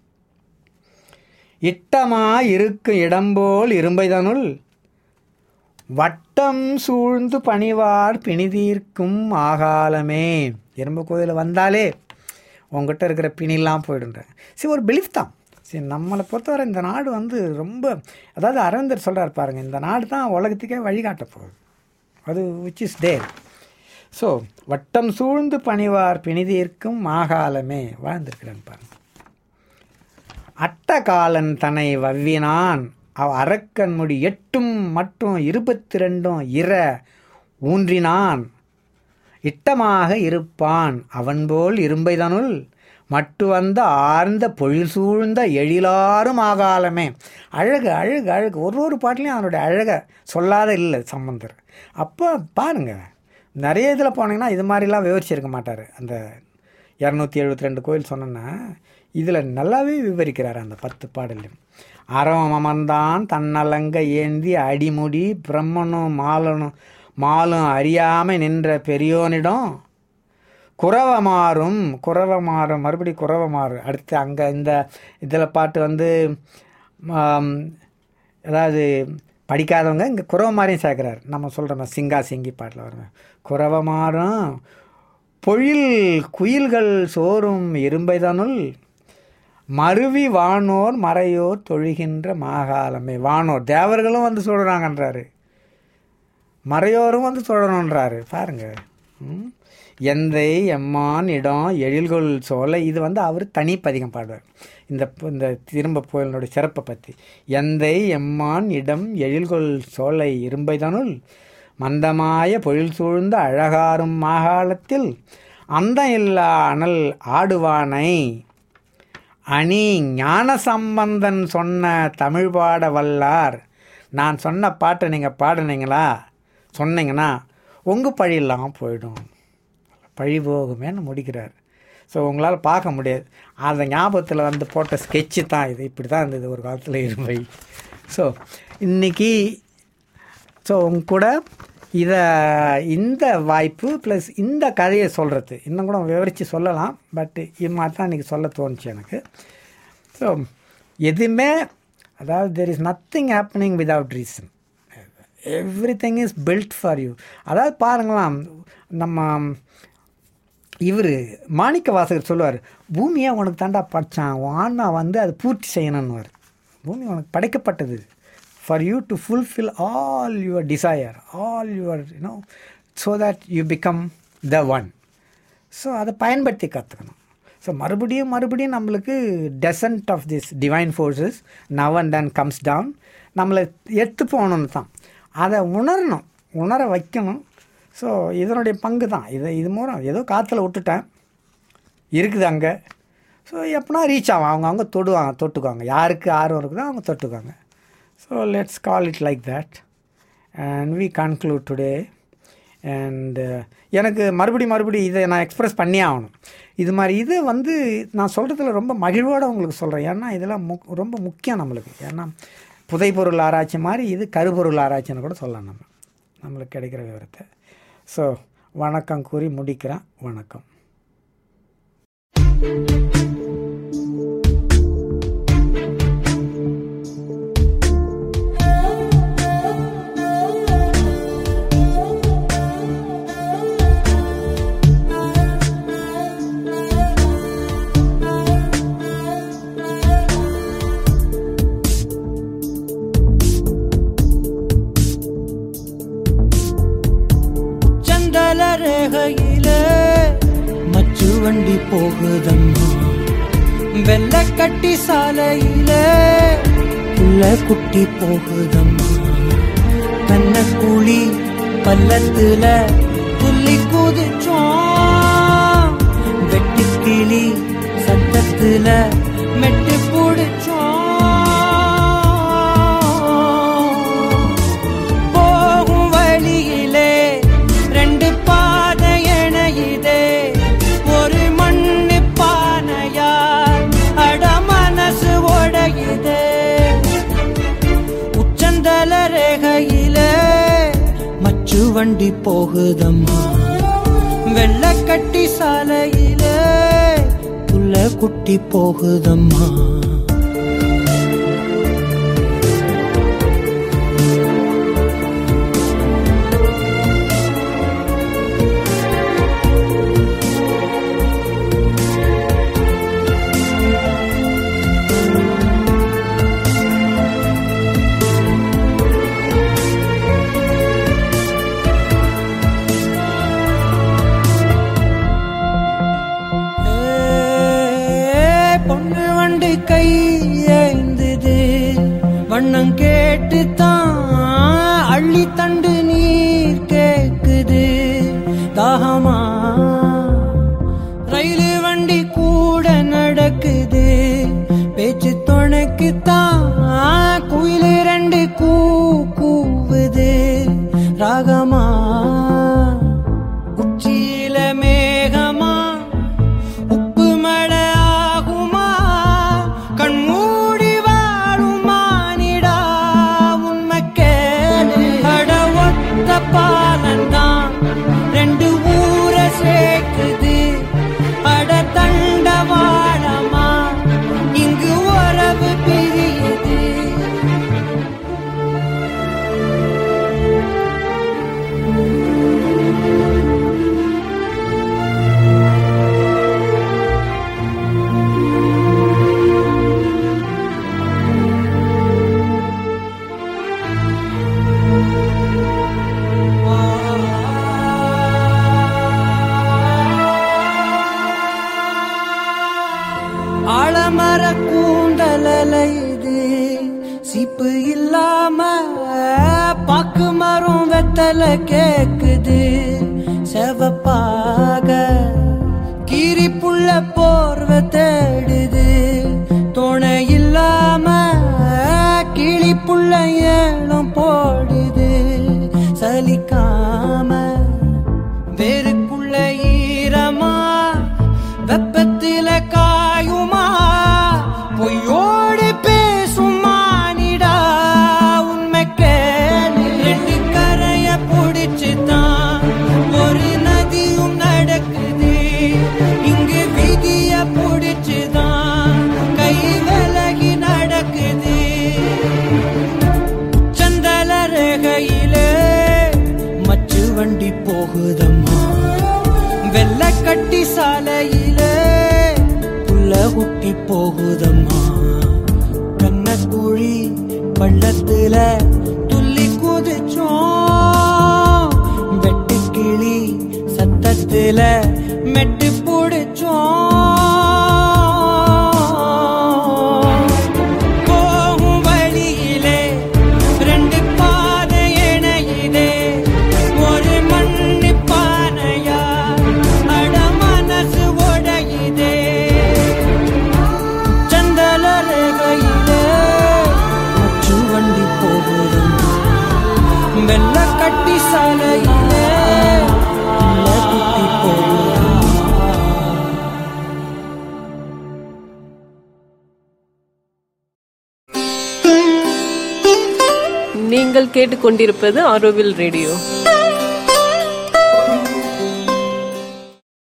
இட்டமா இருக்கும் இடம்போல் இரும்பைதனுள் வட்டம் சூழ்ந்து பணிவார் பிணிதீர்க்கும் ஆகாலமே எறும்பு கோயிலில் வந்தாலே உங்ககிட்ட இருக்கிற பிணிலாம் போயிடுன்ற சரி ஒரு பிலீஃப் தான் சரி நம்மளை பொறுத்தவரை இந்த நாடு வந்து ரொம்ப அதாவது அரவிந்தர் சொல்கிறார் பாருங்க இந்த நாடு தான் உலகத்துக்கே வழிகாட்ட போகுது அது விச் இஸ் தேர் ஸோ வட்டம் சூழ்ந்து பணிவார் பிணிதீர்க்கும் மாகாலமே வாழ்ந்திருக்கிறேன் பாருங்க அட்டகாலன் தன்னை வவ்வினான் அவ அரக்கன் முடி எட்டும் மற்றும் இருபத்தி ரெண்டும் இர ஊன்றினான் இட்டமாக இருப்பான் அவன்போல் இரும்பைதனுள் மட்டு வந்த ஆர்ந்த பொழில் சூழ்ந்த எழிலாரும் ஆகாலமே அழகு அழகு அழகு ஒரு ஒரு பாட்டிலையும் அதனுடைய அழகை சொல்லாத இல்லை சம்பந்தர் அப்போ பாருங்க நிறைய இதில் போனீங்கன்னா இது மாதிரிலாம் விவரிச்சிருக்க மாட்டார் அந்த இரநூத்தி எழுபத்தி ரெண்டு கோயில் சொன்னேன்னா இதில் நல்லாவே விவரிக்கிறார் அந்த பத்து பாடலையும் அறவம் அமர்ந்தான் தன்னலங்க ஏந்தி அடிமுடி பிரம்மனும் மாலனும் மாலும் அறியாமை நின்ற பெரியோனிடம் குறவமாறும் குறவமாறும் மறுபடி குறவமாறு அடுத்து அங்கே இந்த இதில் பாட்டு வந்து ஆம், அதாவது படிக்காதவங்க இங்கே குறவமாரியும் சேர்க்குறார் நம்ம சொல்கிறோம் சிங்கா சிங்கி பாட்டில் வருவேன் குறவமாறும் பொழில் குயில்கள் சோறும் இரும்பைதனுள் மருவி வானோர் மறையோர் தொழுகின்ற மாகாலமே வானோர் தேவர்களும் வந்து சொல்கிறாங்கன்றாரு மறையோரும் வந்து சொல்லணுன்றாரு பாருங்க ம். எந்தை எம்மான் இடம் எழில்கொள் சோலை இது வந்து அவர் தனிப்பதிகம் பாடுவார் இந்த இந்த திரும்ப புயலினுடைய சிறப்பை பற்றி எந்தை எம்மான் இடம் எழில்கொள் சோலை இரும்பைதனுள் மந்தமாய பொழில் சூழ்ந்த அழகாரும் மாகாளத்தில் அந்த இல்லா அனல் ஆடுவானை அணி ஞான சம்பந்தன் சொன்ன தமிழ் பாட வல்லார் நான் சொன்ன பாட்டை நீங்கள் பாடுனீங்களா சொன்னீங்கன்னா உங்கள் பழி இல்லாமல் போயிடும் பழி போகுமேன்னு முடிக்கிறார் ஸோ உங்களால் பார்க்க முடியாது அந்த ஞாபகத்தில் வந்து போட்ட ஸ்கெட்சு தான் இது இப்படி தான் இருந்தது ஒரு காலத்தில் இருமை ஸோ இன்றைக்கி ஸோ உங்க கூட இதை இந்த வாய்ப்பு ப்ளஸ் இந்த கதையை சொல்கிறது இன்னும் கூட விவரித்து சொல்லலாம் பட் இது மாதிரி தான் இன்றைக்கி சொல்ல தோணுச்சு எனக்கு ஸோ எதுவுமே அதாவது there is nothing happening without reason everything is built for you அதாவது பாருங்களாம் நம்ம இவர் மாணிக்க வாசகர் சொல்லுவார் பூமியை உனக்கு தாண்டா படைச்சான் உன் ஆன்மா வந்து அது பூர்த்தி செய்யணும்னுவார் பூமி உனக்கு படைக்கப்பட்டது for you to fulfil all your desire all your you know so that you become the one so அதை பயன்படுத்தி கற்றுக்கணும் ஸோ மறுபடியும் மறுபடியும் நம்மளுக்கு descent of this divine forces now and then comes down நம்மளை எடுத்து போகணுன்னு தான் அதை உணரணும் உணர வைக்கணும் ஸோ இதனுடைய பங்கு தான் இதை இது மூலம் ஏதோ காற்றுல விட்டுட்டேன் இருக்குது அங்கே ஸோ எப்படின்னா ரீச் ஆகும் அவங்க அவங்க தொடுவாங்க தொட்டுக்குவாங்க யாருக்கு ஆர்வம் இருக்குதோ அவங்க தொட்டுக்குவாங்க so let's call it like that and we conclude today and எனக்கு மறுபடி மறுபடி இதை நான் எக்ஸ்ப்ரெஸ் பண்ணியே ஆகணும் இது மாதிரி இது வந்து நான் சொல்கிறதுல ரொம்ப மகிழ்வோடு உங்களுக்கு சொல்கிறேன் ஏன்னா இதெல்லாம் முக் ரொம்ப முக்கியம் நம்மளுக்கு ஏன்னா புதைப்பொருள் ஆராய்ச்சி மாதிரி இது கருப்பொருள் ஆராய்ச்சின்னு கூட சொல்லலாம் நம்ம நம்மளுக்கு கிடைக்கிற விவரத்தை ஸோ வணக்கம் கூறி முடிக்கிறேன் வணக்கம் சந்தல ரேகையில மச்சு வண்டி போகுதம்மா வெள்ள கட்டி சாலையில உள்ள குட்டி போகுதம்மா கண்ண குழி பள்ளத்துல துள்ளி குதிச்சோம் வெட்டி கிளி சத்தத்துல மெட்டு பிடிச்சோம் போகும் வழியிலே ரெண்டு பாதை இணையுதே ஒரு மண்ணு பானையால் அட மனசு உடையுதே உச்சந்தல ரேகையிலே மச்சு வண்டி போகுதம்மா வெள்ளக்கட்டி சாலையிலே புள்ள குட்டி போகுதம்மா ஏ, பொண்ணு வண்டு கை ஏந்தது வண்ணம் கேட்டு தான் அள்ளி தண்டு நீர் கேக்குது தாகமா ரயிலு வண்டி கூட நடக்குது பேச்சு துணைக்கு தான் குயிலு ரெண்டு கூ கூவுது ராகமா உச்சியில மேகமா உப்பு மழை ஆகுமா கண்மூடி வாழுமானிடா உண்மை கேளு அட ஒத்த பாலந்தான் ரெண்டு ஊரை சேர்க்குது அட தண்டவாளமா இங்கு உறவு பிரியுது ஆழமர கூந்தலைது சிப்பு இல்லாம பாக்கு மரம் வெத்தல கேக்குது செவப்பாக கீரி புள்ள போர்வ தேடுது துணை இல்லாம கிளி புள்ள ஏலம் சலிக்காம வேருக்குள்ள ஈரமா வெப்பத்தில காயுமா பொய்யோடு பேசும் மானிடா உண்மை கேளு ரெண்டு கரைய புடிச்சுதான் ஒரு நதியும் நடக்குது இங்கு விதிய புடிச்சுதான் கை விலகி நடக்குது சந்தல ரேகையிலே மச்சு வண்டி போகுதம்மா வெள்ள கட்டி சாலையிலே புள்ள குட்டி போகுதம்மா கண்ணக்குழி பள்ளத்துல துள்ளி குதிச்சோம் வெட்டு கிளி சத்தத்துல மெட்டு பிடிச்சோம் போகும் வழியிலே ரெண்டு பாதை இணையுதே ஒரு மண்ணு பானையா அட மனசு உடையுதே சந்தல ரேகையிலே மச்சு வண்டி போகுதும் வெள்ள கட்டி சாலையிலே உள்ள குட்டி போகுதும் நீங்கள் கேட்டுக்கொண்டிருப்பது ஆரோவில் ரேடியோ